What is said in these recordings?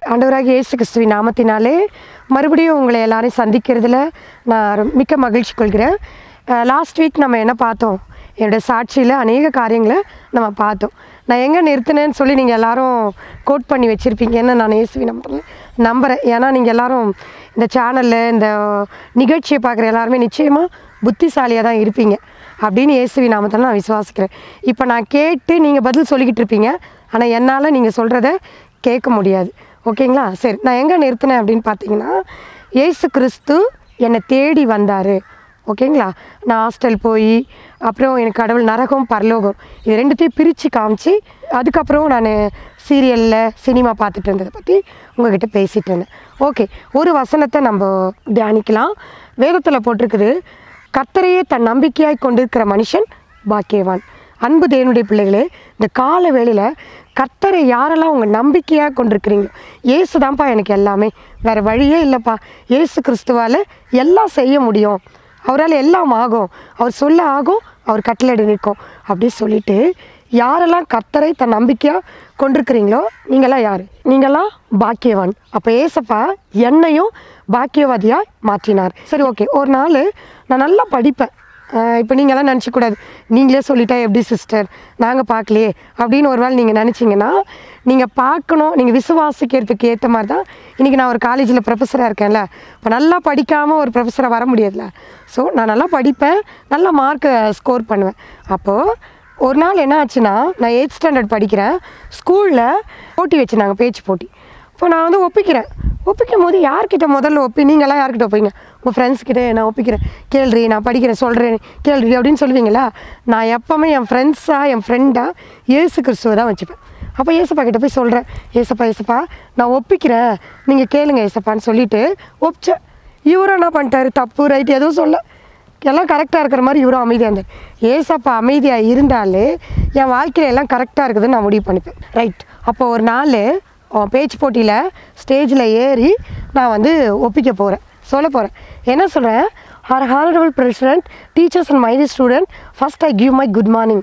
ஆண்டவராகிய இயேசு கிறிஸ்துவின் நாமத்தினாலே மறுபடியும் உங்களை எல்லாரையும் சந்திக்கிறதுல நான் ரொ- மிக்க மகிழ்ச்சி கொள்கிறேன் லாஸ்ட் வீக் நம்ம என்ன பார்த்தோம் என்னோடய சாட்சியில் அநேக காரியங்களை நம்ம பார்த்தோம் நான் எங்கே நிறுத்தினேன்னு சொல்லி நீங்கள் எல்லாரும் கோட் பண்ணி வச்சுருப்பீங்கன்னு நான் இயேசுவி நம்புறேன் நம்புகிறேன் ஏன்னா நீங்கள் எல்லாரும் இந்த சேனலில் இந்த நிகழ்ச்சியை பார்க்குற எல்லாருமே நிச்சயமாக புத்திசாலியாக தான் இருப்பீங்க அப்படின்னு இயேசுவி நாமத்தில் நான் விசுவாசிக்கிறேன் இப்போ நான் கேட்டு நீங்கள் பதில் சொல்லிக்கிட்டு இருப்பீங்க ஆனால் என்னால் நீங்கள் சொல்கிறத கேட்க முடியாது ஓகேங்களா சரி நான் எங்கே நிறுத்தினேன் அப்படின்னு பார்த்தீங்கன்னா இயேசு கிறிஸ்து என்னை தேடி வந்தார் ஓகேங்களா நான் ஹாஸ்டல் போய் அப்புறம் எனக்கு கடவுள் நரகம் பரலோகம் இது ரெண்டுத்தையும் பிரித்து காமிச்சு அதுக்கப்புறம் நான் சீரியலில் சினிமா பார்த்துட்டு இருந்ததை பற்றி உங்ககிட்ட பேசிகிட்டு இருந்தேன் ஓகே ஒரு வசனத்தை நம்ம தியானிக்கலாம் வேதத்தில் போட்டிருக்குது கர்த்தரையே தன் நம்பிக்கையாய் கொண்டிருக்கிற மனுஷன் பாக்கியவான் அன்பு தேவனுடைய பிள்ளைகளே இந்த கால வேளையில் கர்த்தரை யாரெல்லாம் உங்கள் நம்பிக்கையாக கொண்டிருக்கிறீங்களோ ஏசு தான்ப்பா எனக்கு எல்லாமே வேறு வழியே இல்லைப்பா ஏசு கிறிஸ்துவால் எல்லாம் செய்ய முடியும் அவரால் எல்லாம் ஆகும் அவர் சொல்ல ஆகும் அவர் கட்டளை நிற்கும் அப்படி சொல்லிட்டு யாரெல்லாம் கர்த்தரை தன் நம்பிக்கையாக கொண்டிருக்கிறீங்களோ நீங்களாம் யார் நீங்களாம் பாக்கியவான் அப்போ ஏசப்பா என்னையும் பாக்கியவாதியாக மாற்றினார் சரி ஓகே ஒரு நாள் நான் நல்லா படிப்பேன் இப்போ நீங்களாம் நினச்சக்கூடாது நீங்களே சொல்லிட்டா எப்படி சிஸ்டர் நாங்கள் பார்க்கலையே அப்படின்னு ஒரு வேளை நீங்கள் நினச்சிங்கன்னா நீங்கள் பார்க்கணும் நீங்கள் விசுவாசிக்கிறதுக்கு ஏற்ற மாதிரி தான் இன்றைக்கி நான் ஒரு காலேஜில் ப்ரொஃபஸராக இருக்கேன்ல இப்போ நல்லா படிக்காமல் ஒரு ப்ரொஃபஸராக வர முடியாதுல்ல ஸோ நான் நல்லா படிப்பேன் நல்ல மார்க்கை ஸ்கோர் பண்ணுவேன் அப்போது ஒரு நாள் என்ன ஆச்சுன்னா நான் எயித் ஸ்டாண்டர்ட் படிக்கிறேன் ஸ்கூலில் போட்டி வச்சுருந்தாங்க பேச்சு போட்டி இப்போ நான் வந்து ஒப்பிக்கிறேன் ஒப்பிக்கும் போது யார்கிட்ட முதல்ல ஒப்பி நீங்களாம் யார்கிட்ட ஒப்பீங்க உங்கள் ஃப்ரெண்ட்ஸ் கிட்ட நான் ஒப்பிக்கிறேன் கேள்றி நான் படிக்கிறேன் சொல்கிறேன் கேள்றி அப்படின்னு சொல்லுவீங்களா நான் எப்போவுமே என் ஃப்ரெண்ட்ஸாக என் ஃப்ரெண்டாக இயேசு கிறிஸ்துவை தான் வச்சுப்பேன் அப்போ ஏசப்பா கிட்ட போய் சொல்கிறேன் ஏசப்பா ஏசப்பா நான் ஒப்பிக்கிறேன் நீங்கள் கேளுங்க ஏசப்பான்னு சொல்லிட்டு ஒப்பிச்சேன் இவரும் என்ன பண்ணிட்டாரு தப்பு ரைட் எதுவும் சொல்ல எல்லாம் கரெக்டாக இருக்கிற மாதிரி இவரும் அமைதியாக இருந்தார் ஏசப்பா அமைதியாக இருந்தாலே என் வாழ்க்கையில எல்லாம் கரெக்டாக இருக்குதுன்னு நான் முடிவு பண்ணிப்பேன் ரைட் அப்போ ஒரு நாள் அவன் பேச்சு போட்டியில் ஸ்டேஜில் ஏறி நான் வந்து ஒப்பிக்க போகிறேன் சொல்ல போகிறேன் என்ன சொல்கிறேன் her honourable president teachers and my student first I give my good morning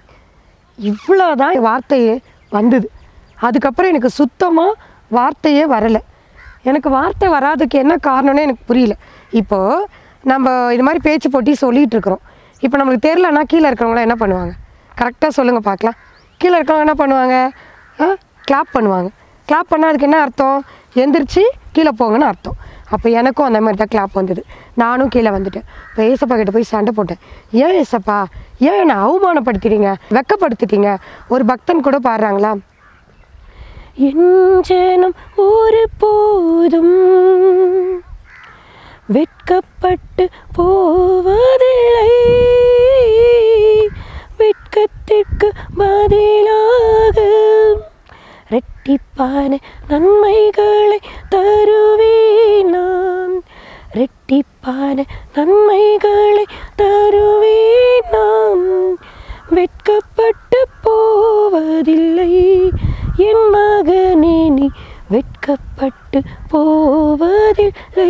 இவ்வளோ தான் வார்த்தையே வந்தது அதுக்கப்புறம் எனக்கு சுத்தமாக வார்த்தையே வரலை எனக்கு வார்த்தை வராதுக்கு என்ன காரணம்னே எனக்கு புரியல இப்போது நம்ம இது மாதிரி பேச்சு போட்டி சொல்லிகிட்டு இருக்கிறோம் இப்போ நம்மளுக்கு தெரிலனா கீழே இருக்கிறவங்களாம் என்ன பண்ணுவாங்க கரெக்டாக சொல்லுங்கள் பார்க்கலாம் கீழே இருக்கிறவங்க என்ன பண்ணுவாங்க ஆ கிளாப் பண்ணுவாங்க கிளாப் பண்ணால் அதுக்கு என்ன அர்த்தம் எந்திரிச்சு கீழே போங்கன்னு அர்த்தம் அப்போ எனக்கும் அந்த மாதிரி தான் கிளாப் வந்தது நானும் கீழே வந்துட்டேன் இப்போ ஏசப்பா கிட்ட போய் சண்டை போட்டேன் ஏன் ஏசப்பா ஏன் என்னை அவமானப்படுத்திட்டீங்க வெக்கப்படுத்திட்டீங்க ஒரு பக்தன் கூட பாடுறாங்களா எஞ்சனம் ஒரு போதும் வெட்கப்பட்டு போவதில்லை வெட்கத்திற்கு பதிலாக ரெட்டிப்பான நன்மைகளை தருவேன் நான் ரெட்டிப்பான நன்மைகளை தருவேன் நான் வெட்கப்பட்டு போவதில்லை என் மகனே நீ வெட்கப்பட்டு போவதில்லை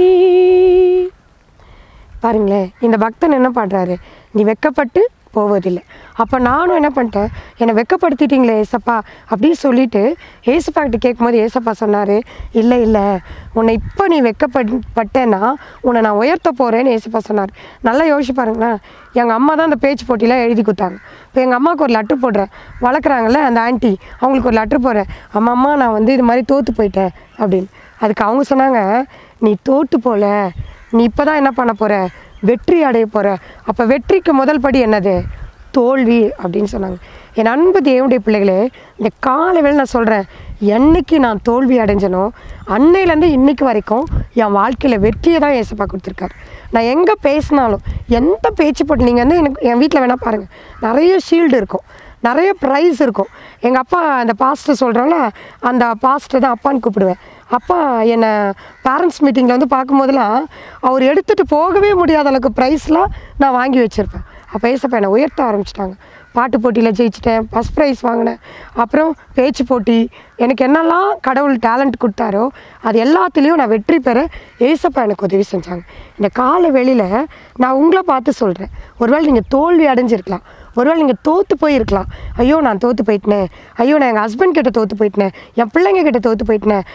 பாருங்களேன் இந்த பக்தன் என்ன பண்ணுறாரு நீ வெட்கப்பட்டு போவதில்லை அப்போ நானும் என்ன பண்ணிட்டேன் என்னை வெட்கப்படுத்திட்டீங்களே ஏசப்பா அப்படின்னு சொல்லிட்டு ஏசப்பா கிட்ட கேட்கும்போது ஏசப்பா சொன்னார் இல்லை இல்லை உன்னை இப்போ நீ வெட்கப்பட்டேன்னா உன்னை நான் உயர்த்த போகிறேன்னு ஏசப்பா சொன்னார் நல்லா யோசிச்சு பாருங்களேன் எங்கள் அம்மா தான் அந்த பேச்சு போட்டிலாம் எழுதி கொடுத்தாங்க இப்போ எங்கள் அம்மாவுக்கு ஒரு லெட்ரு போடுறேன் வளர்க்குறாங்கல்ல அந்த ஆன்ட்டி அவங்களுக்கு ஒரு லெட்ரு போடுறேன் அம்மா அம்மா நான் வந்து இது மாதிரி தோற்று போயிட்டேன் அப்படின்னு அதுக்கு அவங்க சொன்னாங்க நீ தோற்று போல நீ இப்போ தான் என்ன பண்ண போகிற வெற்றி அடைய போகிற அப்போ வெற்றிக்கு முதல் படி என்னது தோல்வி அப்படின்னு சொன்னாங்க என் அன்பு தேவனுடைய பிள்ளைகளே இந்த காலவேளை நான் சொல்கிறேன் என்னைக்கு நான் தோல்வி அடைஞ்சனோ அன்னையிலேருந்து இன்னைக்கு வரைக்கும் என் வாழ்க்கையில் வெற்றியை தான் ஏசப்பா கொடுத்துருக்காரு நான் எங்கே பேசினாலும் எந்த பேச்சு போட்டு நீங்கள் வந்து எனக்கு என் வீட்டில் வேணால் பாருங்கள் நிறைய ஷீல்டு இருக்கும் நிறைய ப்ரைஸ் இருக்கும் எங்கள் அப்பா அந்த பாஸ்டர் சொல்கிறாங்களா அந்த பாஸ்டர் தான் அப்பான்னு கூப்பிடுவேன் அப்பா என்னை பேரண்ட்ஸ் மீட்டிங்கில் வந்து பார்க்கும்போதெல்லாம் அவர் எடுத்துகிட்டு போகவே முடியாத அளவுக்கு ப்ரைஸ்லாம் நான் வாங்கி வச்சுருப்பேன் அப்போ ஏசப்பா என்னை உயர்த்த ஆரம்பிச்சிட்டாங்க பாட்டு போட்டியில் ஜெயிச்சிட்டேன் ஃபஸ்ட் ப்ரைஸ் வாங்கினேன் அப்புறம் பேச்சு போட்டி எனக்கு என்னெல்லாம் கடவுள் டேலண்ட் கொடுத்தாரோ அது எல்லாத்துலேயும் நான் வெற்றி பெற ஏசப்பா எனக்கு உதவி செஞ்சாங்க இந்த கால வெளியில் நான் உங்களை பார்த்து சொல்கிறேன் ஒருவேளை நீங்கள் தோல்வி அடைஞ்சிருக்கலாம் ஒருவேளை நீங்கள் தோற்று போயிருக்கலாம் ஐயோ நான் தோற்று போயிட்டேனே ஐயோ நான் எங்கள் ஹஸ்பண்ட் கிட்ட தோற்று போயிட்டேனே என் பிள்ளைங்க கிட்ட தோற்று போயிட்டேனே இல்லை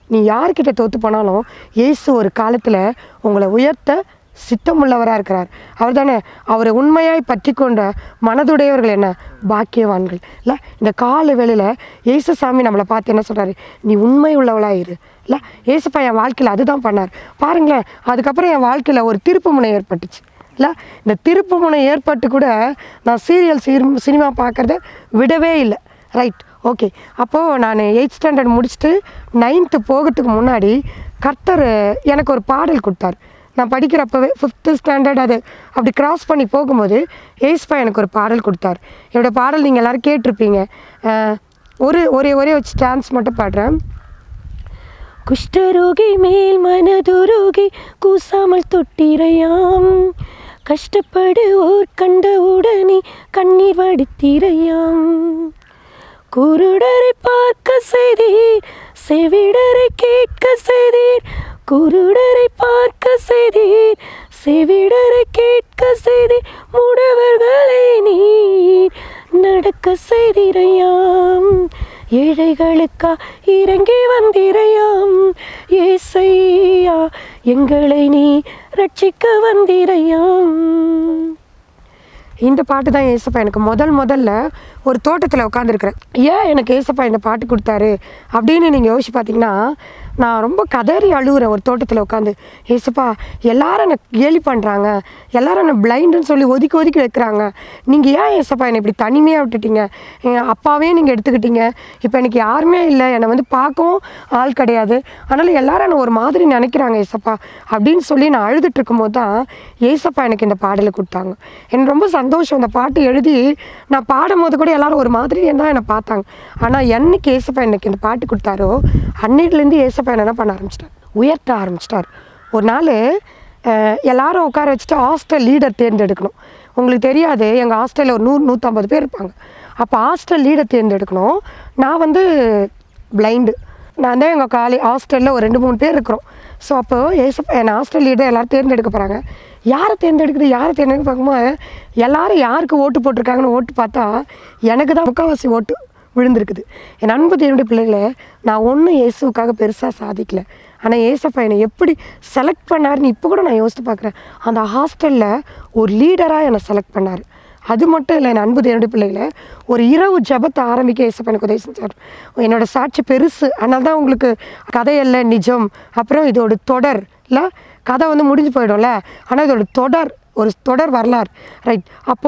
நீ யார்கிட்ட தோற்று போனாலும் இயேசு ஒரு காலத்தில் உங்களை உயர்த்த சித்தமுள்ளவராக இருக்கிறார் அவர் தானே அவரை உண்மையாய் பற்றி கொண்ட மனதுடையவர்கள் என்ன பாக்கியவான்கள் இல்லை இந்த கால வேளையில் இயேசுசாமி நம்மளை பார்த்து என்ன சொல்கிறாரு நீ உண்மை உள்ளவளாக இரு இல்லை ஏசப்பா என் வாழ்க்கையில் அதுதான் பண்ணார் பாருங்களேன் அதுக்கப்புறம் என் வாழ்க்கையில் ஒரு திருப்பு முனை ஏற்பட்டுச்சு இல்லை இந்த திருப்பு முனை ஏற்பட்டு கூட நான் சீரியல் சினிமா பார்க்குறத விடவே இல்லை ரைட் ஓகே அப்போது நான் எயிட் ஸ்டாண்டர்ட் முடிச்சுட்டு நைன்த்து போகிறதுக்கு முன்னாடி கர்த்தர் எனக்கு ஒரு பாடல் கொடுத்தார் நான் படிக்கிறப்பவே ஃபிஃப்த்து ஸ்டாண்டர்ட் அது அப்படி கிராஸ் பண்ணி போகும்போது ஏஸ்பா எனக்கு ஒரு பாடல் கொடுத்தார் என்னோட பாடல் நீங்கள் எல்லோரும் கேட்டிருப்பீங்க அஹ், ஒரு ஒரே ஒரே வச்சு டான்ஸ் மட்டும் பாடுறேன் குஷ்டரோகி மேல் மனதுருகி கூசாமல் தொட்டிரையாம் கஷ்டப்படுவோர் கண்டவுடனே கண்ணீர் வடித்திரையாம் குருடரை பார்க்க செய்தீர் செவிடரை கேட்க செய்தீர் குருடரை பார்க்க செய்தீர் செவிடரை கேட்க செய்தீர் முடவர்களை நீர் நடக்க செய்திரையாம் ஏழைகளுக்கா இறங்கி வந்திரையாம் ஏசையா எங்களை நீ ரட்சிக்க வந்திரையாம் இந்த பாட்டு தான் ஏசப்பா எனக்கு முதல் முதல்ல ஒரு தோட்டத்தில் உட்காந்துருக்குறேன் ஏன் எனக்கு ஏசப்பா இந்த பாட்டு கொடுத்தாரு அப்படின்னு நீங்கள் யோசிச்சு பார்த்தீங்கன்னா நான் ரொம்ப கதறி அழுகுறேன் ஒரு தோட்டத்தில் உட்காந்து ஏசப்பா எல்லாரும் என்னை கேலி பண்ணுறாங்க எல்லாரும் என்னை பிளைண்டுன்னு சொல்லி ஒதுக்கி ஒதுக்கி வைக்கிறாங்க நீங்கள் ஏன் ஏசப்பா என்னை இப்படி தனிமையாக விட்டுட்டீங்க என் அப்பாவே நீங்கள் எடுத்துக்கிட்டீங்க இப்போ எனக்கு யாருமே இல்லை என்னை வந்து பார்க்கவும் ஆள் கிடையாது அதனால் எல்லாரும் என்னை ஒரு மாதிரி நினைக்கிறாங்க ஏசப்பா அப்படின்னு சொல்லி நான் அழுதுட்டு இருக்கும்போது தான் ஏசப்பா எனக்கு இந்த பாடலை கொடுத்தாங்க எனக்கு ரொம்ப சந்தோஷம் இந்த பாட்டு எழுதி நான் பாடும் போது கூட எல்லாரும் ஒரு மாதிரி தான் என்னை பார்த்தாங்க ஆனால் என்னைக்கு ஏசப்பா எனக்கு இந்த பாட்டு கொடுத்தாரோ அன்னையிலேருந்து ஏசப்பா என்ன என்ன பண்ண ஆரம்பிச்சிட்டார் உயர்த்த ஆரம்பிச்சிட்டார் ஒரு நாள் அஹ், எல்லாரும் உட்கார வச்சுட்டு ஹாஸ்டல் லீடர் தேர்ந்தெடுக்கணும் உங்களுக்கு தெரியாது எங்கள் ஹாஸ்டலில் ஒரு நூறு நூற்றம்பது பேர் இருப்பாங்க அப்போ ஹாஸ்டல் லீடர் தேர்ந்தெடுக்கணும் நான் வந்து பிளைண்டு நான் தான் எங்கள் காலே ஹாஸ்டலில் ஒரு ரெண்டு மூணு பேர் இருக்கிறோம் ஸோ அப்போ ஏசப்பா என் ஹாஸ்டல் லீடர் எல்லாரும் தேர்ந்தெடுக்க போகிறாங்க யாரை தேர்ந்தெடுக்குது யாரை தேர்ந்தெடுக்க பார்க்கும்போது எல்லாரும் யாருக்கு ஓட்டு போட்டிருக்காங்கன்னு ஓட்டு பார்த்தா எனக்கு தான் முக்கால்வாசி ஓட்டு விழுந்திருக்குது என் அன்பு தேவனுடைய பிள்ளைகளை நான் ஒன்றும் இயேசுவுக்காக பெருசாக சாதிக்கல ஆனால் ஏசப்பா என்னை எப்படி செலக்ட் பண்ணாருன்னு இப்போ கூட நான் யோசித்து பார்க்குறேன் அந்த ஹாஸ்டலில் ஒரு லீடராக என்னை செலக்ட் பண்ணார் அது மட்டும் இல்லை என் அன்பு தேவனுடைய பிள்ளைகளை ஒரு இரவு ஜெபத்தை ஆரம்பிக்க ஏசப்பா எனக்கு உதவி செஞ்சார் என்னோட சாட்சி பெருசு அதனால தான் உங்களுக்கு கதையல்ல நிஜம் அப்புறம் இதோட தொடர் இல்லை கதை வந்து முடிஞ்சு போயிடும்ல ஆனால் இதோட தொடர் ஒரு தொடர் வரலாறு ரைட்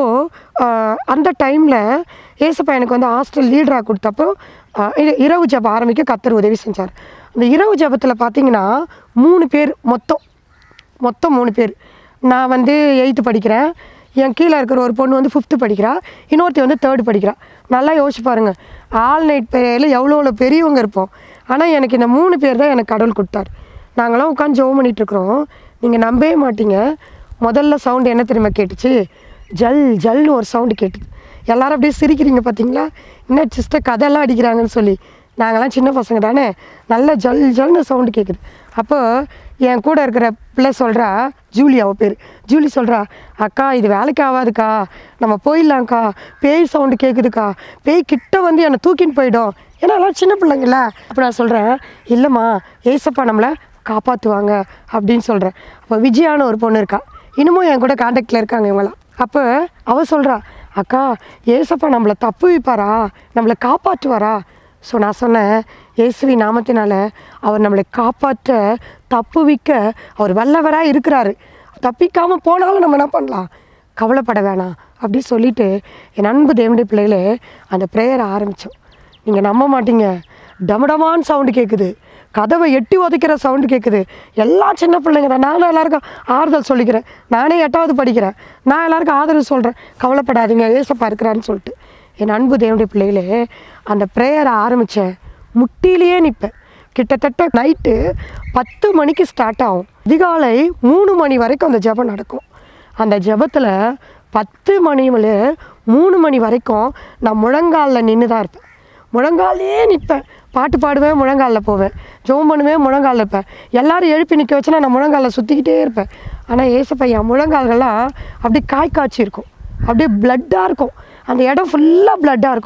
அப்போது அந்த டைமில் ஏசப்பா எனக்கு வந்து ஹாஸ்டல் லீடராக கொடுத்தப்போ ஆஹ் இ- இரவு ஜெபம் ஆரம்பிக்க கத்தர் உதவி செஞ்சார் அந்த இரவு ஜெபத்தில் பார்த்தீங்கன்னா மூணு பேர் மொத்தம் மொத்தம் மூணு பேர் நான் வந்து எயித்து படிக்கிறேன் என் கீழே இருக்கிற ஒரு பொண்ணு வந்து ஃபிஃப்த்து படிக்கிறா இன்னொருத்தி வந்து தேர்டு படிக்கிறா நல்லா யோசிச்சு பாருங்க ஆல் நைட் பேரில் எவ்வளோ எவ்வளோ பெரியவங்க இருப்போம் ஆனால் எனக்கு இந்த மூணு பேர் தான் எனக்கு கடவுள் கொடுத்தார் நாங்களாம் உட்காந்து ஜோம் பண்ணிட்டு இருக்கிறோம் நீங்கள் நம்பவே மாட்டீங்க முதல்ல சவுண்டு என்ன தெரியுமா கேட்டுச்சு ஜல் ஜல்னு ஒரு சவுண்டு கேட்டுது எல்லாரும் அப்படியே சிரிக்கிறீங்க பார்த்தீங்களா என்ன சிஸ்டர் கதையெல்லாம் அடிக்கிறாங்கன்னு சொல்லி நாங்களாம் சின்ன பசங்க தானே நல்ல ஜல் ஜல்னு சவுண்டு கேட்குது அப்போ என் கூட இருக்கிற பிள்ளை சொல்கிறா ஜூலி அவ பேர் ஜூலி சொல்கிறா அக்கா இது வேலைக்கு ஆகாதுக்கா நம்ம போயிடலாம்க்கா பேய் சவுண்டு கேட்குதுக்கா பேய் கிட்ட வந்து என்னை தூக்கின்னு போயிடும் ஏன்னா எல்லாம் சின்ன பிள்ளைங்கள அப்போ நான் சொல்கிறேன் இல்லைம்மா ஏசப்பா நம்மளை காப்பாற்றுவாங்க அப்படின்னு சொல்கிறேன் அப்போ விஜயான்னு ஒரு பொண்ணு இருக்கா இன்னமும் என் கூட காண்டாக்டில் இருக்காங்க இவங்களாம் அப்போ அவ சொல்கிறா அக்கா ஏசப்பா நம்மளை தப்பு வைப்பாரா நம்மளை காப்பாற்றுவாரா ஸோ நான் சொன்னேன் இயேசுவி நாமத்தினால அவர் நம்மளை காப்பாற்ற தப்புவிக்க அவர் வல்லவராக இருக்கிறாரு தப்பிக்காமல் போனாலும் நம்ம என்ன பண்ணலாம் கவலைப்பட வேணாம் அப்படி சொல்லிட்டு என் அன்பு தேவனுடைய பிள்ளைகளே அந்த ப்ரேயரை ஆரம்பித்தோம் நீங்கள் நம்ப மாட்டீங்க டமடமான்னு சவுண்டு கேட்குது கதவை எட்டி உதைக்கிற சவுண்டு கேட்குது எல்லாம் சின்ன பிள்ளைங்க தான் நானும் எல்லாருக்கும் ஆறுதல் சொல்லிக்கிறேன் நானே எட்டாவது படிக்கிறேன் நான் எல்லாருக்கும் ஆதரவு சொல்கிறேன் கவலைப்படாதீங்க ஏசப்பா இருக்கிறான்னு சொல்லிட்டு என் அன்பு தேவனுடைய பிள்ளைகளே அந்த ப்ரேயரை ஆரம்பித்தேன் முட்டிலேயே நிற்பேன் கிட்டத்தட்ட நைட்டு பத்து மணிக்கு ஸ்டார்ட் ஆகும் அதிகாலை மூணு மணி வரைக்கும் அந்த ஜெபம் நடக்கும் அந்த ஜெபத்தில் பத்து மணியில மூணு மணி வரைக்கும் நான் முழங்காலில் நின்று தான் இருப்பேன் முழங்காலே நிற்பேன் பாட்டு பாடுவேன் முழங்காலில் போவேன் ஜெபம் பண்ணுவேன் முழங்காலில் இருப்பேன் எல்லாரும் எழுப்பி நிற்க வச்சுனா நான் முழங்காலில் சுற்றிக்கிட்டே இருப்பேன் ஆனால் ஏசப்பா என் முழங்கால்கள்லாம் அப்படியே காய் காய்ச்சி இருக்கும் அப்படியே பிளட்டாக இருக்கும் அந்த இடம் ஃபுல்லாக பிளட்டாக இருக்கும்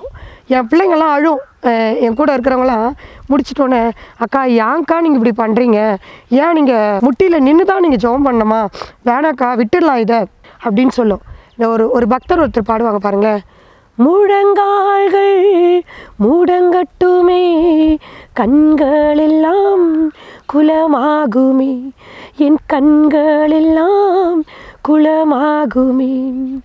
என் பிள்ளைங்கள்லாம் அழும் அஹ் என் கூட இருக்கிறவங்களாம் முடிச்சிட்டோன்னே அக்கா ஏன்க்கா நீங்கள் இப்படி பண்ணுறீங்க ஏன் நீங்கள் முட்டியில் நின்று தான் நீங்கள் ஜெபம் பண்ணணுமா வேணாக்கா விட்டுடலாம் இதை அப்படின்னு சொல்லும் இந்த ஒரு ஒரு பக்தர் ஒருத்தர் பாடுவாங்க பாருங்களேன் முழங்கால்கள் மூடங்கட்டுமே கண்களெல்லாம் குலமாகுமே என் கண்களெல்லாம் குலமாகுமே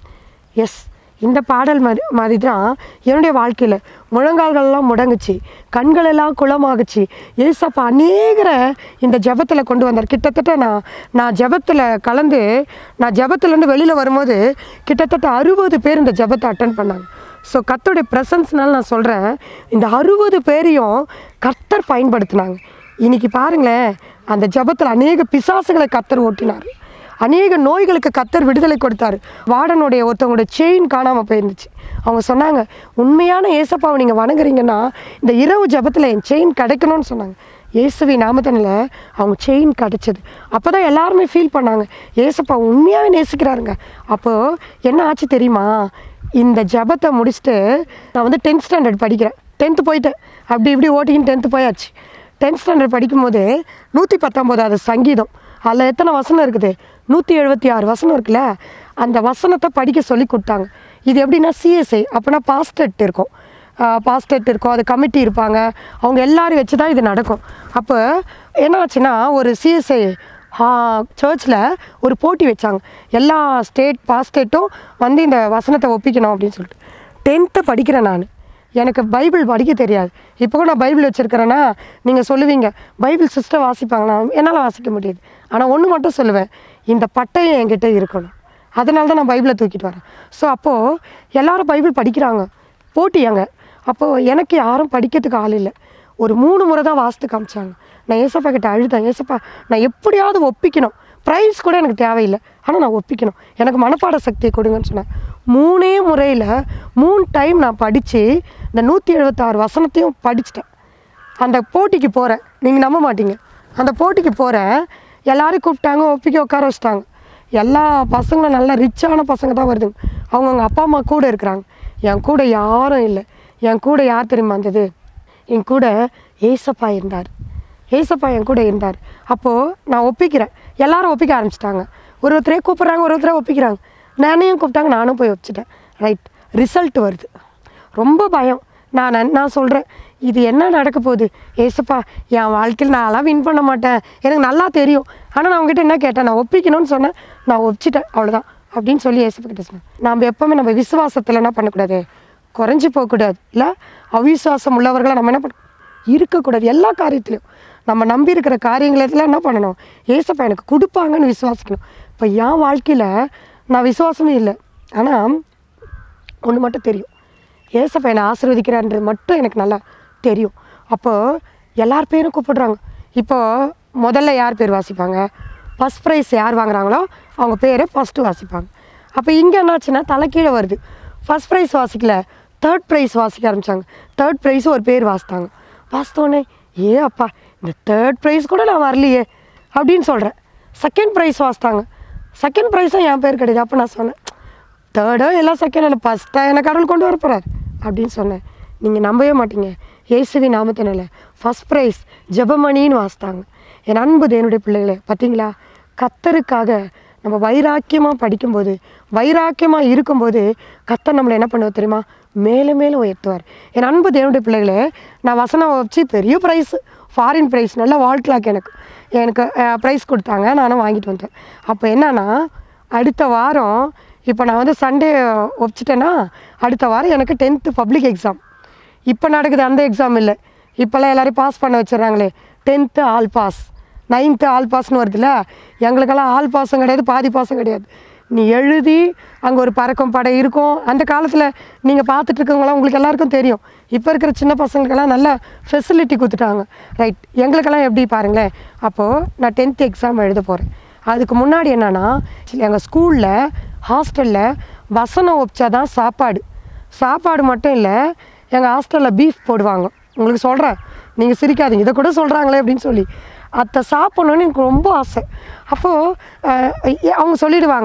எஸ் இந்த பாடல் மாதிரி மாதிரி தான் என்னுடைய வாழ்க்கையில் முழங்கால்கள்லாம் முடங்குச்சு கண்களெல்லாம் குளமாகுச்சு ஏசப்பா அநேகரை இந்த ஜெபத்தில் கொண்டு வந்தார் கிட்டத்தட்ட நான் நான் ஜெபத்தில் கலந்து நான் ஜெபத்துலேருந்து வெளியில் வரும்போது கிட்டத்தட்ட அறுபது பேர் இந்த ஜெபத்தை அட்டன் பண்ணாங்க ஸோ கர்த்தருடைய ப்ரெசன்ஸ்னால நான் சொல்கிறேன் இந்த அறுபது பேரையும் கர்த்தர் பயன்படுத்தினாங்க இன்னைக்கு பாருங்களேன் அந்த ஜெபத்தில் அநேக பிசாசுகளை கர்த்தர் ஓட்டினார் அநேக நோய்களுக்கு கத்தர் விடுதலை கொடுத்தாரு வார்டனுடைய ஒருத்தவங்களோட செயின் காணாமல் போயிருந்துச்சு அவங்க சொன்னாங்க உண்மையான ஏசப்பாவை நீங்கள் வணங்குறீங்கன்னா இந்த இரவு ஜபத்தில் என் செயின் கிடைக்கணும்னு சொன்னாங்க இயேசுவி நாமத்தனில் அவங்க செயின் கிடச்சிது அப்போ தான் எல்லாருமே ஃபீல் பண்ணாங்க ஏசப்பா உண்மையாகவே நேசிக்கிறாருங்க அப்போது என்ன ஆச்சு தெரியுமா இந்த ஜபத்தை முடிச்சுட்டு நான் வந்து டென்த் ஸ்டாண்டர்ட் படிக்கிறேன் டென்த்து போயிட்டேன் அப்படி இப்படி ஓட்டிக்கின்னு டென்த்து போயாச்சு டென்த் ஸ்டாண்டர்ட் படிக்கும்போது நூற்றி பத்தொம்போதாவது சங்கீதம் அதில் எத்தனை வசனம் இருக்குது நூற்றி எழுபத்தி ஆறு வசனம் இருக்குல்ல அந்த வசனத்தை படிக்க சொல்லி கொடுத்தாங்க இது எப்படின்னா சிஎஸ்ஐ அப்படின்னா பாஸ்டெட் இருக்கும் பாஸ்டெட் இருக்கும் அது கமிட்டி இருப்பாங்க அவங்க எல்லாரும் வச்சு தான் இது நடக்கும் அப்போ என்ன ஆச்சுன்னா ஒரு சிஎஸ்ஐ சர்ச்சில் ஒரு போட்டி வச்சாங்க எல்லா ஸ்டேட் பாஸ்டேட்டும் வந்து இந்த வசனத்தை ஒப்பிக்கணும் அப்படின்னு சொல்லிட்டு டென்த்து படிக்கிறேன் நான் எனக்கு பைபிள் படிக்க தெரியாது இப்போ கூட நான் பைபிள் வச்சுருக்கிறேன்னா நீங்கள் சொல்லுவீங்க பைபிள் சிஸ்டர் வாசிப்பாங்களா என்னால் வாசிக்க முடியாது ஆனால் ஒன்று மட்டும் சொல்லுவேன் இந்த பட்டயம் என்கிட்ட இருக்கணும் அதனால தான் நான் பைபிளை தூக்கிட்டு வரேன் ஸோ அப்போது எல்லாரும் பைபிள் படிக்கிறாங்க போட்டி அங்கே அப்போது எனக்கு யாரும் படிக்கிறதுக்கு ஆள் இல்லை ஒரு மூணு முறை தான் வாசித்து காமிச்சாங்க நான் ஏசப்பா கிட்ட அழுதேன் ஏசப்பா நான் எப்படியாவது ஒப்பிக்கணும் ப்ரைஸ் கூட எனக்கு தேவையில்லை ஆனால் நான் ஒப்பிக்கணும் எனக்கு மனப்பாட சக்தியை கொடுங்கன்னு சொன்னேன் மூணே முறையில் மூணு டைம் நான் படித்து இந்த நூற்றி எழுபத்தாறு வசனத்தையும் படிச்சிட்டேன் அந்த போட்டிக்கு போகிறேன் நீங்கள் நம்ப மாட்டீங்க அந்த போட்டிக்கு போகிறேன் எல்லாரும் கூப்பிட்டாங்க ஒப்பிக்க உட்கார வச்சிட்டாங்க எல்லா பசங்களும் நல்லா ரிச்சான பசங்க தான் வருதுங்க அவங்கவுங்க அப்பா அம்மா கூட இருக்கிறாங்க என் கூட யாரும் இல்லை என் கூட யார் தெரியுமா இருந்தது என் கூட ஏசப்பா இருந்தார் ஏசப்பா என் கூட இருந்தார் அப்போது நான் ஒப்பிக்கிறேன் எல்லாரும் ஒப்பிக்க ஆரம்பிச்சிட்டாங்க ஒரு ஒருத்தரே கூப்பிட்றாங்க ஒரு ஒருத்தரே ஒப்பிக்கிறாங்க நானையும் கூப்பிட்டாங்க நானும் போய் வச்சுட்டேன் ரைட் ரிசல்ட் வருது ரொம்ப பயம் நான் நன்- நான் சொல்கிறேன் இது என்ன நடக்க போகுது ஏசப்பா என் வாழ்க்கையில் நான்லாம் வின் பண்ண மாட்டேன் எனக்கு நல்லா தெரியும் ஆனால் நான் உங்ககிட்ட என்ன கேட்டேன் நான் ஒப்பிக்கணும்னு சொன்னேன் நான் ஒப்பிச்சிட்டேன் அவ்வளோதான் அப்படின்னு சொல்லி ஏசப்பா கிட்ட சொன்னேன் நம்ம எப்போவுமே நம்ம விசுவாசத்தில் என்ன பண்ணக்கூடாது குறைஞ்சி போகக்கூடாது இல்லை அவிசுவாசம் உள்ளவர்களை நம்ம என்ன பண்ண இருக்கக்கூடாது எல்லா காரியத்திலையும் நம்ம நம்பி இருக்கிற காரியங்களெல்லாம் என்ன பண்ணணும் ஏசப்பா எனக்கு கொடுப்பாங்கன்னு விசுவாசிக்கணும் இப்போ என் வாழ்க்கையில் நான் விசுவாசமே இல்லை ஆனால் ஒன்று மட்டும் தெரியும் ஏசப்பா என்னை ஆசீர்வதிக்கிறான்றது மட்டும் எனக்கு நல்லா தெரியும் அப்போது எல்லார் பேரும் கூப்பிடுறாங்க இப்போது முதல்ல யார் பேர் வாசிப்பாங்க ஃபஸ்ட் ப்ரைஸ் யார் வாங்குறாங்களோ அவங்க பேரை ஃபஸ்ட்டு வாசிப்பாங்க அப்போ இங்கே என்னாச்சுன்னா தலைக்கீழே வருது ஃபஸ்ட் ப்ரைஸ் வாசிக்கல தேர்ட் ப்ரைஸ் வாசிக்க ஆரம்பித்தாங்க தேர்ட் ப்ரைஸும் ஒரு பேர் வாசித்தாங்க வாசித்தோடனே ஏ அப்பா இந்த தேர்ட் ப்ரைஸ் கூட நான் வரலையே அப்படின்னு சொல்கிறேன் செகண்ட் ப்ரைஸ் வாசித்தாங்க செகண்ட் ப்ரைஸும் என் பேர் கிடையாது அப்போ நான் சொன்னேன் தேர்டோ எல்லாம் செகண்ட் இல்லை ஃபஸ்ட்டாக என்ன கடவுள் கொண்டு வர போகிறார் அப்படின்னு சொன்னேன் நீங்கள் நம்பவே மாட்டீங்க இயேசுவி நாமத்தினால ஃபஸ்ட் ப்ரைஸ் ஜெபமணின்னு வாசித்தாங்க என் அன்பு தேவனுடைய பிள்ளைகளே பார்த்தீங்களா கத்தருக்காக நம்ம வைராக்கியமாக படிக்கும்போது வைராக்கியமாக இருக்கும்போது கத்தர் நம்மளை என்ன பண்ணுவார் தெரியுமா மேலே மேலே உயர்த்துவார் என் அன்பு தேவனுடைய பிள்ளைகளே நான் வசனம் வச்சு பெரிய ப்ரைஸ் ஃபாரின் ப்ரைஸ் நல்ல வால் கிளாக் எனக்கு எனக்கு ப்ரைஸ் கொடுத்தாங்க நானும் வாங்கிட்டு வந்தேன் அப்போ என்னன்னா அடுத்த வாரம் இப்போ நான் வந்து சண்டே ஒப்பிச்சிட்டேன்னா அடுத்த வாரம் எனக்கு டென்த்து பப்ளிக் எக்ஸாம் இப்போ நடக்குது அந்த எக்ஸாம் இல்லை இப்போல்லாம் எல்லாரையும் பாஸ் பண்ண வச்சிடுறாங்களே tenth all pass ninth all பாஸ்னு வருதுல்ல எங்களுக்கெல்லாம் ஆல் பாஸும் கிடையாது பாதி பாஸும் கிடையாது நீ எழுதி அங்கே ஒரு பறக்கும் படை இருக்கும் அந்த காலத்தில் நீங்கள் பார்த்துட்டு இருக்கவங்களாம் உங்களுக்கு எல்லாருக்கும் தெரியும் இப்போ இருக்கிற சின்ன பசங்களுக்கெல்லாம் நல்ல ஃபெசிலிட்டி கொடுத்துட்டாங்க ரைட் எங்களுக்கெல்லாம் எப்படி பாருங்களேன் அப்போது நான் டென்த்து எக்ஸாம் எழுத போகிறேன் அதுக்கு முன்னாடி என்னன்னா எங்கள் ஸ்கூலில் ஹாஸ்டலில் வசனம் வச்சா தான் சாப்பாடு சாப்பாடு மட்டும் இல்லை எங்கள் ஹாஸ்டலில் பீஃப் போடுவாங்க உங்களுக்கு சொல்கிறேன் நீங்கள் சிரிக்காதீங்க இதை கூட சொல்கிறாங்களே அப்படின்னு சொல்லி அதை சாப்பிட்ணுன்னு எனக்கு ரொம்ப ஆசை அப்போது அவங்க சொல்லிடுவாங்க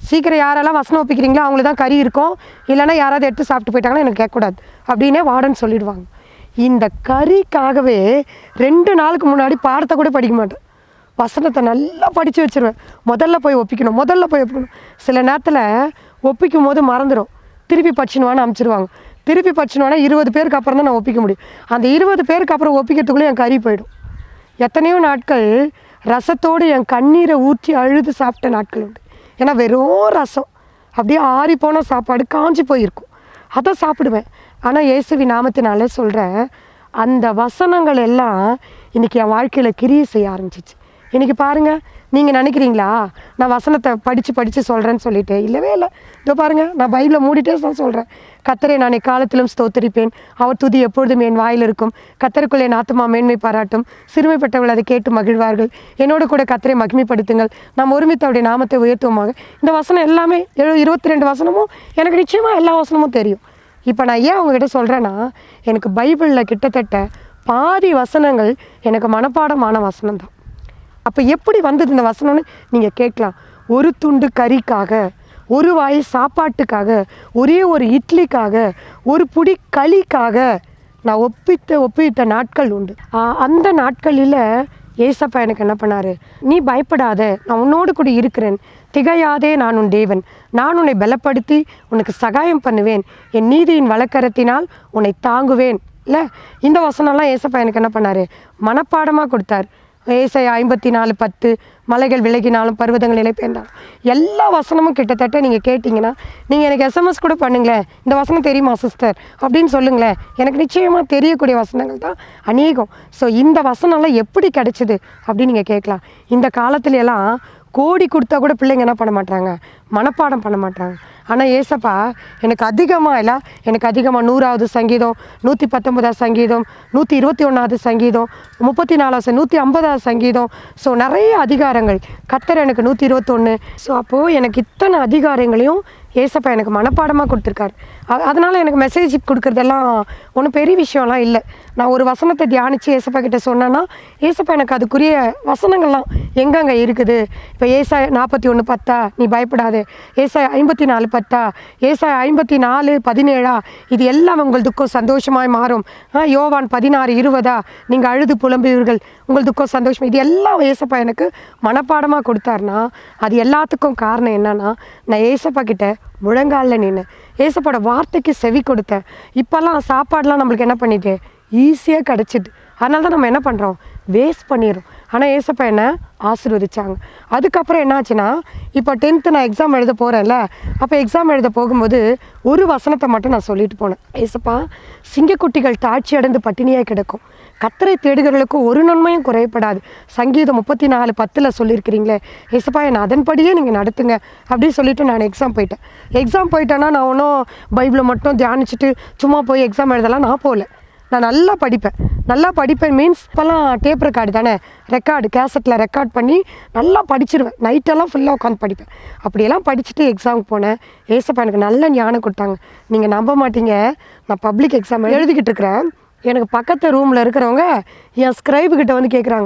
சீக்கிரம் யாரெல்லாம் வசனம் ஒப்பிக்கிறீங்களோ அவங்களுக்கு தான் கறி இருக்கும் இல்லைன்னா யாராவது எடுத்து சாப்பிட்டு போயிட்டாங்கன்னா எனக்கு கேட்கக்கூடாது அப்படின்னே வார்டன் சொல்லிடுவாங்க இந்த கறிக்காகவே ரெண்டு நாளுக்கு முன்னாடி பாடத்தை கூட படிக்க மாட்டேன் வசனத்தை நல்லா படித்து வச்சிருவேன் முதல்ல போய் ஒப்பிக்கணும் முதல்ல போய் ஒப்பிக்கணும் சில நேரத்தில் ஒப்பிக்கும் போது மறந்துடும் திருப்பி படிச்சுனுவான்னு அமுச்சிருவாங்க திருப்பி படிச்சுனுவானா இருபது பேருக்கு அப்புறம் தான் நான் ஒப்பிக்க முடியும் அந்த இருபது பேருக்கு அப்புறம் ஒப்பிக்கிறதுக்குள்ளே என் கறி போயிடும் எத்தனையோ நாட்கள் ரசத்தோடு என் கண்ணீரை ஊற்றி அழுது சாப்பிட்ட நாட்கள் உண்டு ஏன்னா வெறும் ரசம் அப்படியே ஆறி போன சாப்பாடு காஞ்சி போயிருக்கும் அதை சாப்பிடுவேன் ஆனால் இயேசுவி நாமத்தினாலே சொல்கிறேன் அந்த வசனங்கள் எல்லாம் இன்னைக்கு என் வாழ்க்கையில் கிரியை செய்ய ஆரம்பிச்சிச்சு இன்னைக்கு பாருங்க நீங்கள் நினைக்கிறீங்களா நான் வசனத்தை படித்து படித்து சொல்கிறேன்னு சொல்லிட்டு இல்லவே இல்லை இதோ பாருங்க நான் பைபிளை மூடிட்டே தான் சொல்கிறேன் கத்தரை நான் எக்காலத்திலும் ஸ்தோத்தரிப்பேன் அவர் துதி எப்பொழுதும் என் வாயில் இருக்கும் கத்தருக்குள்ளே என் ஆத்துமா மேன்மை பாராட்டும் சிறுமைப்பட்டவர்கள் அதை கேட்டு மகிழ்வார்கள் என்னோட கூட கத்தரை மகிமைப்படுத்துங்கள் நாம் ஒருமித்து அவருடைய நாமத்தை உயர்த்துவோமாக இந்த வசனம் எல்லாமே எழு இருபத்தி ரெண்டு வசனமும் எனக்கு நிச்சயமாக எல்லா வசனமும் தெரியும் இப்போ நான் ஏன் உங்ககிட்ட சொல்கிறேன்னா எனக்கு பைபிளில் கிட்டத்தட்ட பாதி வசனங்கள் எனக்கு மனப்பாடமான வசனம் தான் அப்போ எப்படி வந்தது இந்த வசனம்னு நீங்கள் கேட்கலாம் ஒரு துண்டு கறிக்காக ஒரு வாய் சாப்பாட்டுக்காக ஒரே ஒரு இட்லிக்காக ஒரு புடி களிக்காக நான் ஒப்பித்த ஒப்பித்த நாட்கள் உண்டு ஆ, அந்த நாட்களில் ஏசப்பா எனக்கு என்ன பண்ணாரு நீ பயப்படாத நான் உன்னோடு கூட இருக்கிறேன் திகையாதே நான் உன் தேவன் நான் உன்னை பலப்படுத்தி உனக்கு சகாயம் பண்ணுவேன் என் நீதியின் வழக்கரத்தினால் உன்னை தாங்குவேன் இல்லை இந்த வசனம்லாம் ஏசப்பா எனக்கு என்ன பண்ணாரு மனப்பாடமாக கொடுத்தார் ஏசை ஐம்பத்தி நாலு பத்து மலைகள் விலகினாலும் பர்வதங்கள் நிலை பெயர்ந்தாலும் எல்லா வசனமும் கிட்டத்தட்ட நீங்கள் கேட்டிங்கன்னா நீங்கள் எனக்கு எஸ்எம்எஸ் கூட பண்ணுங்களேன் இந்த வசனம் தெரியுமா சிஸ்டர் அப்படின்னு சொல்லுங்களேன் எனக்கு நிச்சயமாக தெரியக்கூடிய வசனங்கள் தான் அநேகம் ஸோ இந்த வசனம்லாம் எப்படி கிடைச்சிது அப்படின்னு நீங்கள் கேட்கலாம் இந்த காலத்துல எல்லாம் கோடி கொடுத்தா கூட பிள்ளைங்க என்ன பண்ண மாட்டாங்க மனப்பாடம் பண்ண மாட்டாங்க ஆனால் ஏசப்பா எனக்கு அதிகமாக இல்லை எனக்கு அதிகமாக நூறாவது சங்கீதம் நூற்றி பத்தொன்பதாவது சங்கீதம் நூற்றி இருபத்தி ஒன்றாவது சங்கீதம் முப்பத்தி நாலாவது நூற்றி ஐம்பதாவது சங்கீதம் ஸோ நிறைய அதிகாரங்கள் கத்தர் எனக்கு நூற்றி இருபத்தொன்று ஸோ அப்போது எனக்கு இத்தனை அதிகாரங்களையும் ஏசப்பா எனக்கு மனப்பாடமாக கொடுத்துருக்காரு அ- அதனால எனக்கு மெசேஜ் கொடுக்குறதெல்லாம் ஒன்றும் பெரிய விஷயம்லாம் இல்லை நான் ஒரு வசனத்தை தியானித்து ஏசப்பா கிட்ட சொன்னேன்னா ஏசப்பா எனக்கு அதுக்குரிய வசனங்கள்லாம் எங்கெங்கே இருக்குது இப்போ ஏசாய் நாற்பத்தி ஒன்று பத்தா நீ பயப்படாதே ஏசாய் ஐம்பத்தி நாலு பத்தா ஏசாய் ஐம்பத்தி நாலு பதினேழா இது எல்லாம் உங்கள் துக்கம் சந்தோஷமாய் மாறும் ஆ, யோவான் பதினாறு இருபதா நீங்கள் அழுது புலம்புவீர்கள் உங்கள் துக்கம் சந்தோஷம் இது எல்லாம் ஏசப்பா எனக்கு மனப்பாடமாக கொடுத்தாருன்னா அது எல்லாத்துக்கும் காரணம் என்னன்னா நான் ஏசப்பா கிட்ட முழங்காலில் நின்று ஏசப்பாட வார்த்தைக்கு செவி கொடுத்தேன் இப்போல்லாம் சாப்பாடுலாம் நம்மளுக்கு என்ன பண்ணிட்டு ஈஸியாக கிடச்சிது அதனால தான் நம்ம என்ன பண்ணுறோம் வேஸ்ட் பண்ணிடுறோம் ஆனால் ஏசப்பா என்ன ஆசீர்வதிச்சாங்க அதுக்கப்புறம் என்னாச்சுன்னா இப்போ டென்த்து நான் எக்ஸாம் எழுத போகிறேன்ல அப்போ எக்ஸாம் எழுத போகும்போது ஒரு வசனத்தை மட்டும் நான் சொல்லிட்டு போனேன் ஏசப்பா சிங்கக்குட்டிகள் தாட்சி அடைந்து பட்டினியாக கிடக்கும் கத்தரை தேடுகிறவர்களுக்கு ஒரு நன்மையும் குறையப்படாது சங்கீதம் முப்பத்தி நாலு பத்தில் சொல்லியிருக்கிறீங்களே ஏசப்பா என்னை அதன்படியே நீங்கள் நடத்துங்க அப்படின்னு சொல்லிட்டு நான் எக்ஸாம் போயிட்டேன் எக்ஸாம் போயிட்டேன்னா நான் ஒன்றும் பைபிளை மட்டும் தியானிச்சுட்டு சும்மா போய் எக்ஸாம் எழுதலாம் நான் போகல நான் நல்லா படிப்பேன் நல்லா படிப்பேன் மீன்ஸ் இப்போல்லாம் டேப் ரெக்கார்டு தானே ரெக்கார்டு கேசட்டில் ரெக்கார்ட் பண்ணி நல்லா படிச்சிருவேன் நைட்டெல்லாம் ஃபுல்லாக உட்காந்து படிப்பேன் அப்படியெல்லாம் படிச்சுட்டு எக்ஸாமுக்கு போனேன் ஏசப்பா எனக்கு நல்ல ஞானம் கொடுத்தாங்க நீங்கள் நம்ப மாட்டீங்க நான் பப்ளிக் எக்ஸாம் எழுதிக்கிட்டு இருக்கிறேன் எனக்கு பக்கத்து ரூமில் இருக்கிறவங்க என் ஸ்க்ரைபு கிட்ட வந்து கேட்குறாங்க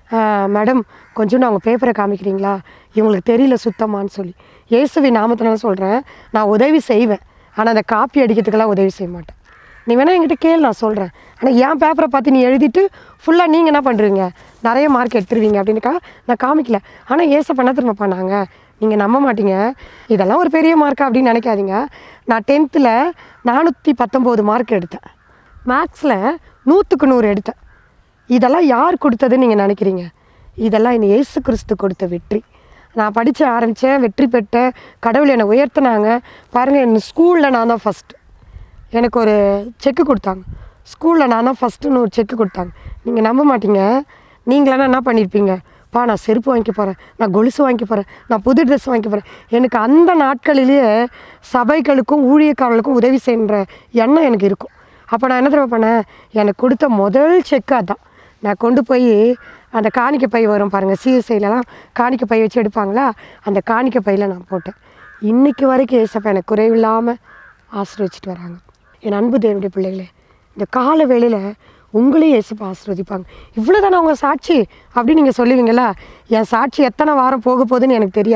மேடம் கொஞ்சம் நான் உங்கள் பேப்பரை காமிக்கிறீங்களா இவங்களுக்கு தெரியல சுத்தமான்னு சொல்லி இயேசுவி நாமத்தினால சொல்கிறேன் நான் உதவி செய்வேன் ஆனால் அந்த காப்பி அடிக்கிறதுக்கெல்லாம் உதவி செய்ய மாட்டேன் நீ வேணால் என்கிட்ட கேளு நான் சொல்கிறேன் ஆனால் என் பேப்பரை பார்த்து நீ எழுதிட்டு ஃபுல்லாக நீங்கள் என்ன பண்ணுறீங்க நிறைய மார்க் எடுத்துருவீங்க அப்படின்னுக்கா நான் காமிக்கல ஆனால் ஏச பண்ண திரும்ப பண்ணாங்க நீங்கள் நம்ப மாட்டீங்க இதெல்லாம் ஒரு பெரிய மார்க்கா அப்படின்னு நினைக்காதீங்க நான் டென்த்தில் நானூற்றி பத்தொம்போது மார்க் எடுத்தேன் மேக்ஸில் நூற்றுக்கு நூறு எடுத்தேன் இதெல்லாம் யார் கொடுத்ததுன்னு நீங்கள் நினைக்கிறீங்க இதெல்லாம் என்னை இயேசு கிறிஸ்து கொடுத்த வெற்றி நான் படித்து ஆரம்பித்தேன் வெற்றி பெற்றேன் கடவுள் என்னை உயர்த்தினாங்க பாருங்கள் என் ஸ்கூலில் நான் தான் ஃபஸ்ட்டு எனக்கு ஒரு செக்கு கொடுத்தாங்க ஸ்கூலில் நான் தான் ஃபஸ்ட்டுன்னு ஒரு செக்கு கொடுத்தாங்க நீங்கள் நம்ப மாட்டீங்க நீங்களாம் என்ன பண்ணியிருப்பீங்க பா நான் செருப்பு வாங்கிக்க போகிறேன் நான் கொலுசு வாங்கிக்க போகிறேன் நான் புது ட்ரெஸ் வாங்கிக்க போகிறேன் எனக்கு அந்த நாட்களிலேயே சபைகளுக்கும் ஊழியக்காரர்களுக்கும் உதவி செய்கின்ற எண்ணம் எனக்கு இருக்கும் அப்போ நான் என்ன தெரியுமா பண்ணேன் எனக்கு கொடுத்த முதல் செக்கு அதான் நான் கொண்டு போய் அந்த காணிக்கை பை வரும் பாருங்கள் சிஎஸ்ஐலலாம் காணிக்கை பை வச்சு எடுப்பாங்களா அந்த காணிக்கை பையில் நான் போட்டேன் இன்னைக்கு வரைக்கும் ஏசப்பா எனக்கு குறைவில்லாமல் ஆசீர்வச்சிட்டு வராங்க என் அன்பு தேவனுடைய பிள்ளைகளே இந்த கால வேளையில் உங்களையும் ஏசப்பா ஆசீர்வதிப்பாங்க இவ்வளோதானே அவங்க சாட்சி அப்படின்னு நீங்கள் சொல்லுவீங்களா என் சாட்சி எத்தனை வாரம் போக போகுதுன்னு எனக்கு தெரியாது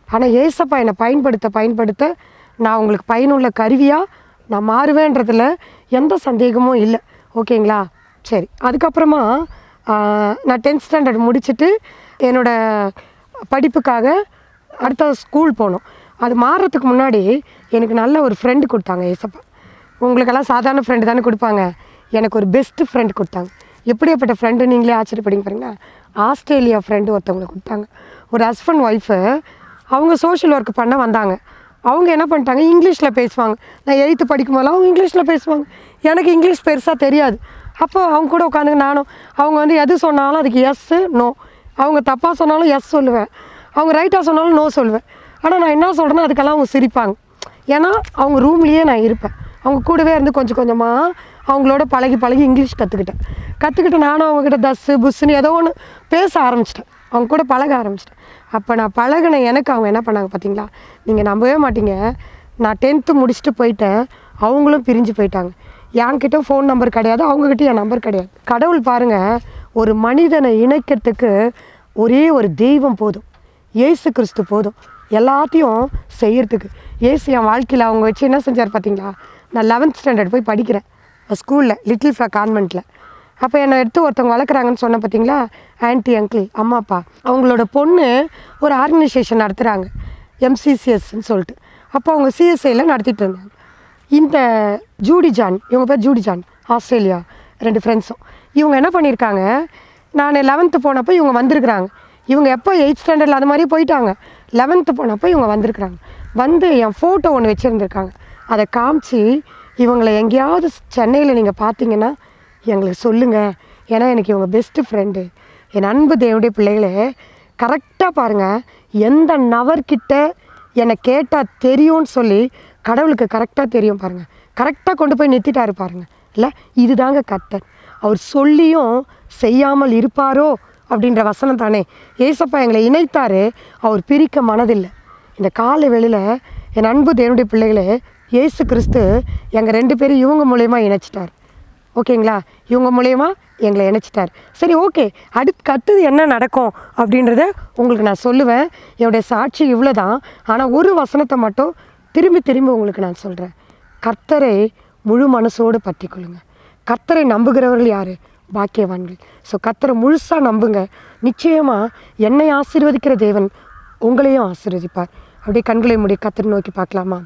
ஆனால் ஏசப்பா என்னை பயன்படுத்த பயன்படுத்த நான் உங்களுக்கு பயனுள்ள கருவியாக நான் மாறுவேன்றதுல எந்த சந்தேகமும் இல்லை ஓகேங்களா சரி அதுக்கப்புறமா ஆஹ், நான் டென்த் ஸ்டாண்டர்ட் முடிச்சுட்டு என்னோட படிப்புக்காக அடுத்த ஸ்கூல் போனோம் அது மாறுறதுக்கு முன்னாடி எனக்கு நல்ல ஒரு ஃப்ரெண்டு கொடுத்தாங்க ஏசப்பா உங்களுக்கெல்லாம் சாதாரண ஃப்ரெண்டு தானே கொடுப்பாங்க எனக்கு ஒரு பெஸ்ட் ஃப்ரெண்ட் கொடுத்தாங்க எப்படியாப்பட்ட ஃப்ரெண்டு நீங்களே ஆச்சரியப்படுங்க பாருங்க ஆஸ்திரேலியா ஃப்ரெண்டு ஒருத்தவங்களை கொடுத்தாங்க ஒரு ஹஸ்பண்ட் ஒய்ஃபு அவங்க சோஷியல் ஒர்க் பண்ண வந்தாங்க அவங்க என்ன பண்ணிட்டாங்க இங்கிலீஷில் பேசுவாங்க நான் எயித்து படிக்கும்போது அவங்க இங்கிலீஷில் பேசுவாங்க எனக்கு இங்கிலீஷ் பெருசாக தெரியாது அப்போ அவங்க கூட உட்காந்து நானும் அவங்க வந்து எது சொன்னாலும் அதுக்கு எஸ்ஸு நோ அவங்க தப்பாக சொன்னாலும் எஸ் சொல்லுவேன் அவங்க ரைட்டாக சொன்னாலும் நோ சொல்லுவேன் ஆனால் நான் என்ன சொல்கிறேனோ அதுக்கெல்லாம் அவங்க சிரிப்பாங்க ஏன்னா அவங்க ரூம்லேயே நான் இருப்பேன் அவங்க கூடவே இருந்து கொஞ்சம் கொஞ்சமாக அவங்களோட பழகி பழகி இங்கிலீஷ் கற்றுக்கிட்டேன் கற்றுக்கிட்டு நானும் அவங்கக்கிட்ட தஸ்ஸு புஸ்ஸுன்னு ஏதோ ஒன்று பேச ஆரம்பிச்சிட்டேன் அவங்க கூட பழக ஆரம்பிச்சிட்டேன் அப்போ நான் பழகின எனக்கு அவங்க என்ன பண்ணாங்க பார்த்தீங்களா நீங்கள் நம்பவே மாட்டீங்க நான் டென்த்து முடிச்சுட்டு போயிட்டேன் அவங்களும் பிரிஞ்சு போயிட்டாங்க என்கிட்ட ஃபோன் நம்பர் கிடையாது அவங்கக்கிட்ட என் நம்பர் கிடையாது கடவுள் பாருங்கள் ஒரு மனிதனை இணைக்கிறதுக்கு ஒரே ஒரு தெய்வம் போதும் இயேசு கிறிஸ்து போதும் எல்லாத்தையும் செய்யறதுக்கு இயேசு என் வாழ்க்கையில் அவங்க வச்சு என்ன செஞ்சார் பார்த்தீங்களா நான் லெவன்த் ஸ்டாண்டர்ட் போய் படிக்கிறேன் ஸ்கூலில் லிட்டில் ஃப்ளா கான்வெண்ட்டில் அப்போ என்னை எடுத்து ஒருத்தவங்க வளர்க்குறாங்கன்னு சொன்ன பார்த்தீங்களா ஆன்ட்டி அங்கிள் அம்மா அப்பா அவங்களோட பொண்ணு ஒரு ஆர்கனைசேஷன் நடத்துகிறாங்க எம்சிசிஎஸ்ன்னு சொல்லிட்டு அப்போ அவங்க சிஎஸ்ஐயில் நடத்திட்டு இருந்தாங்க இந்த ஜூடி ஜான் இவங்க பேர் ஜூடி ஜான் ஆஸ்திரேலியா ரெண்டு ஃப்ரெண்ட்ஸும் இவங்க என்ன பண்ணியிருக்காங்க நான் லெவன்த்து போனப்போ இவங்க வந்திருக்கிறாங்க இவங்க எப்போ எயித் ஸ்டாண்டர்டில் அது மாதிரி போயிட்டாங்க லெவன்த்து போனப்போ இவங்க வந்திருக்கிறாங்க வந்து என் ஃபோட்டோ ஒன்று வச்சுருந்துருக்காங்க அதை காமிச்சு இவங்களை எங்கேயாவது சென்னையில் நீங்கள் பார்த்தீங்கன்னா எங்களுக்கு சொல்லுங்கள் ஏன்னா எனக்கு இவங்க பெஸ்ட்டு ஃப்ரெண்டு என் அன்பு தேவனுடைய பிள்ளைகளே கரெக்டாக பாருங்கள் எந்த நபர்கிட்ட என்னை கேட்டால் தெரியும்னு சொல்லி கடவுளுக்கு கரெக்டாக தெரியும் பாருங்கள் கரெக்டாக கொண்டு போய் நிறுத்திட்டாரு பாருங்க இல்லை இதுதாங்க கர்த்தர் அவர் சொல்லியும் செய்யாமல் இருப்பாரோ அப்படின்ற வசனம் தானே ஏசப்பா எங்களை இணைத்தாரு அவர் பிரிக்க மனதில்லை இந்த காலை வேளையில் என் அன்பு தேவனுடைய பிள்ளைகளே இயேசு கிறிஸ்து எங்கள் ரெண்டு பேரும் இவங்க மூலயமா இணைச்சிட்டார் ஓகேங்களா இவங்க மூலயமா எங்களை இணைச்சிட்டார் சரி ஓகே அடுத்து அடுத்தது என்ன நடக்கும் அப்படின்றத உங்களுக்கு நான் சொல்லுவேன் என்னுடைய சாட்சி இவ்வளோ தான் ஆனால் ஒரு வசனத்தை மட்டும் திரும்பி திரும்பி உங்களுக்கு நான் சொல்கிறேன் கர்த்தரை முழு மனசோடு பற்றி கொள்ளுங்க கர்த்தரை நம்புகிறவர்கள் யார் பாக்கியவான்கள் ஸோ கர்த்தரை முழுசாக நம்புங்க நிச்சயமாக என்னை ஆசீர்வதிக்கிற தேவன் உங்களையும் ஆசீர்வதிப்பார் அப்படியே கண்களை மூடி கர்த்தரை நோக்கி பார்க்கலாமா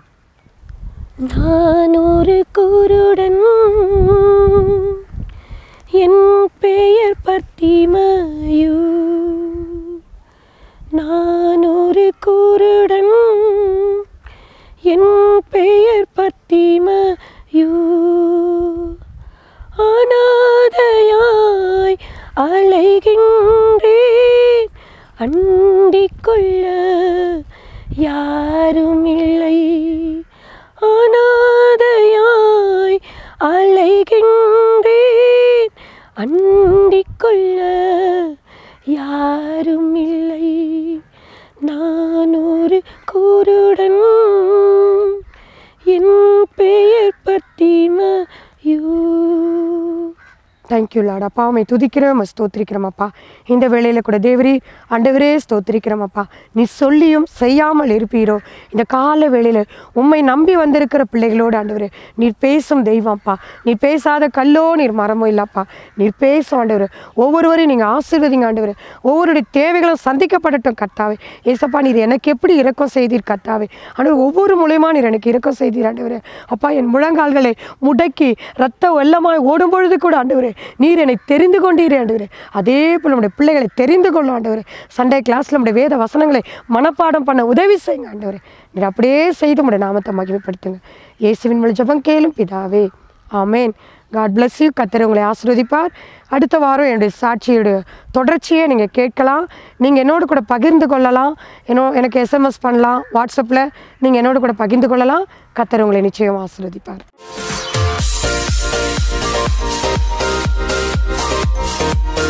நான் ஒரு குருடன் என் பெயர் பத்திமயு நான் ஒரு குருடன் என் பெயர் பத்திமயு அனாதையாய் அலைகின்றேன் அண்டிக் கொள்ள யாரும் இல்லை அனாதையாய் அலைகின்றேன் அண்டிக் கொள்ள யாரும் இல்லை நான் ஒரு குருடன் என் பெயர் பத்திமயூ தேங்க்யூ லாட் அப்பா உண்மை துதிக்கிறோம் உம்மை ஸ்தோத்திரிக்கிறோம் அப்பா இந்த வேளையில் கூட தேவரே ஆண்டவரே ஸ்தோத்திரிக்கிறோம் அப்பா நீ சொல்லியும் செய்யாமல் இருப்பீரோ இந்த கால வேளையில் உம்மை நம்பி வந்திருக்கிற பிள்ளைகளோடு ஆண்டவரே நீர் பேசும் தெய்வம்ப்பா நீ பேசாத கல்லோ நீர் மரமோ இல்லப்பா நீர் பேசும் ஆண்டவர் ஒவ்வொருவரையும் நீங்கள் ஆசீர்வதிங்க ஆண்டவர் ஒவ்வொருடைய தேவைகளும் சந்திக்கப்படட்டும் கர்த்தாவே ஏசப்பா நீர் எனக்கு எப்படி இரக்கம் செய்தீர் கர்த்தாவே ஆண்டவர் ஒவ்வொரு மூலியமா நீர் எனக்கு இரக்கம் செய்தீர் ஆண்டவரே அப்பா என் முழங்கால்களை முடக்கி ரத்த வெள்ளமாய் ஓடும் பொழுது கூட ஆண்டவரே நீர் என்னை தெரிந்து கொண்டீரே ஆண்டவரே அதே போல் நம்முடைய பிள்ளைகளை தெரிந்து கொள்ளும் ஆண்டவரே சண்டே கிளாஸில் நம்முடைய வேத வசனங்களை மனப்பாடம் பண்ண உதவி செய்யுங்க ஆண்டவரே நீர் அப்படியே செய்து நம்முடைய நாமத்தை மகிமைப்படுத்துங்க இயேசுவின் வழி ஜெபம் கேளும் பிதாவே ஆமேன் காட் bless யூ கத்தர் உங்களை ஆசீர்வதிப்பார் அடுத்த வாரம் என்னுடைய சாட்சியோட தொடர்ச்சியை நீங்கள் கேட்கலாம் நீங்கள் என்னோட கூட பகிர்ந்து கொள்ளலாம் என்னோ எனக்கு எஸ்எம்எஸ் பண்ணலாம் வாட்ஸ்அப்பில் நீங்கள் என்னோட கூட பகிர்ந்து கொள்ளலாம் கத்தர் உங்களை நிச்சயம் ஆசீர்வதிப்பார்